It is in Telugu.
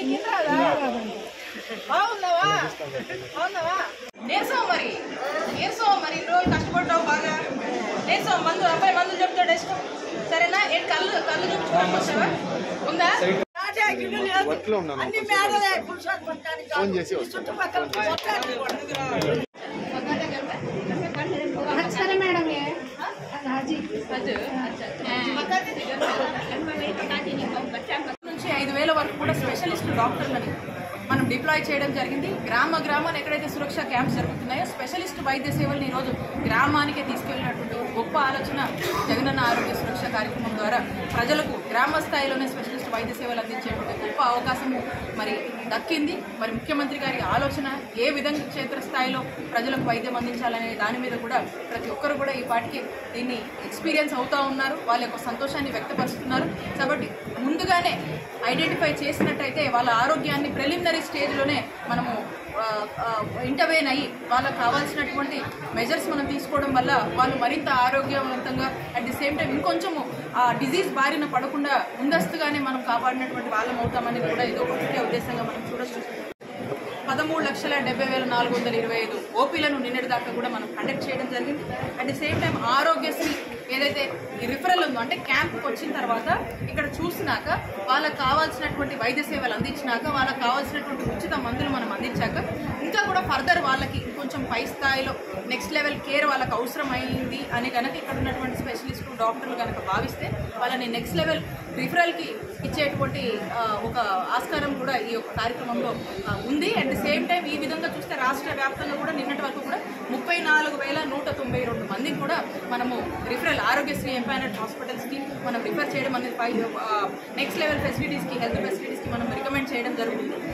బాగున్నావా బాగున్నావా నేర్సావు మరి నేర్సావు మరి ఇన్ని రోజులు కష్టపడ్డావు బాగా నేర్సావు మందు అబ్బాయి మందులు చెప్తాడు ఇష్టం సరేనా ఏంటి కళ్ళు కళ్ళు చూపించుకోవడానికి వచ్చావా ఉందా వర్క్లో ఉన్నాను అన్ని మేడలే పురుషాలు కొట్టడానికి ఫోన్ చేసి వస్తాను. చుట్టుపక్కల కొట్టడానికి కూడా. సరే మేడం ఏ రాజీ నుంచి ఐదు వేల వరకు కూడా స్పెషలిస్ట్ డాక్టర్లని మనం డిప్లాయ్ చేయడం జరిగింది గ్రామ గ్రామాన్ని ఎక్కడైతే సురక్ష క్యాంప్స్ జరుగుతున్నాయో స్పెషలిస్ట్ వైద్య సేవలను ఈరోజు గ్రామానికే తీసుకెళ్ళినటువంటి ఒక గొప్ప ఆలోచన జగనన్న ఆరోగ్య సురక్ష కార్యక్రమం ద్వారా ప్రజలకు గ్రామ స్థాయిలోనే స్పెషలిస్ట్ వైద్య సేవలు అందించేటువంటి గొప్ప అవకాశం మరి దక్కింది మరి ముఖ్యమంత్రి గారి ఆలోచన ఏ విధంగా క్షేత్ర స్థాయిలో ప్రజలకు వైద్యం అందించాలనే దాని మీద కూడా ప్రతి ఒక్కరు కూడా ఈ పాటికి దీన్ని ఎక్స్పీరియన్స్ అవుతా ఉన్నారు వాళ్ళ యొక్క సంతోషాన్ని వ్యక్తపరుస్తున్నారు కాబట్టి ముందుగానే ఐడెంటిఫై చేసినట్టయితే వాళ్ళ ఆరోగ్యాన్ని ప్రిలిమినరీ స్టేజ్లోనే మనము ఇంటర్వేన్ అయ్యి వాళ్ళకి కావాల్సినటువంటి మెజర్స్ మనం తీసుకోవడం వల్ల వాళ్ళు మరింత ఆరోగ్యవంతంగా అట్ ది సేమ్ టైం ఇంకొంచెము ఆ డిజీజ్ బారిన పడకుండా ముందస్తుగానే మనం కాపాడినటువంటి వాళ్ళం అవుతామని కూడా ఇది ఒక ముఖ్య ఉద్దేశంగా మనం చూడొచ్చు పదమూడు లక్షల డెబ్బై వేల నాలుగు వందల ఇరవై ఐదు ఓపీలను నిన్నటి దాకా కూడా మనం కండక్ట్ చేయడం జరిగింది at the same time Aarogyasri ఏదైతే ఈ రిఫరల్ ఉందో అంటే క్యాంప్కి వచ్చిన తర్వాత ఇక్కడ చూసినాక వాళ్ళకి కావాల్సినటువంటి వైద్య సేవలు అందించినాక వాళ్ళకి కావాల్సినటువంటి ఉచిత మందులు మనం అందించాక ఇంకా కూడా ఫర్దర్ వాళ్ళకి కొంచెం పై స్థాయిలో నెక్స్ట్ లెవెల్ కేర్ వాళ్ళకి అవసరం అయింది అని కనుక ఇక్కడ ఉన్నటువంటి స్పెషలిస్టు డాక్టర్లు కనుక భావిస్తే వాళ్ళని నెక్స్ట్ లెవెల్ రిఫరల్కి ఇచ్చేటువంటి ఆ, ఒక ఆస్కారం కూడా ఈ యొక్క కార్యక్రమంలో ఆ, ఉంది అట్ ది సేమ్ టైం ఈ విధంగా చూస్తే రాష్ట్ర వ్యాప్తంగా కూడా నిన్నటి వరకు కూడా ముప్పై నాలుగు వేల నూట తొంభై రెండు మందికి కూడా మనము రిఫరల్ ఆరోగ్యశ్రీ ఎంపైనట్ హాస్పిటల్స్కి మనం రిఫర్ చేయడం అనేది నెక్స్ట్ లెవెల్ ఫెసిలిటీస్కి హెల్త్ ఫెసిలిటీస్కి మనం రికమెండ్ చేయడం జరుగుతుంది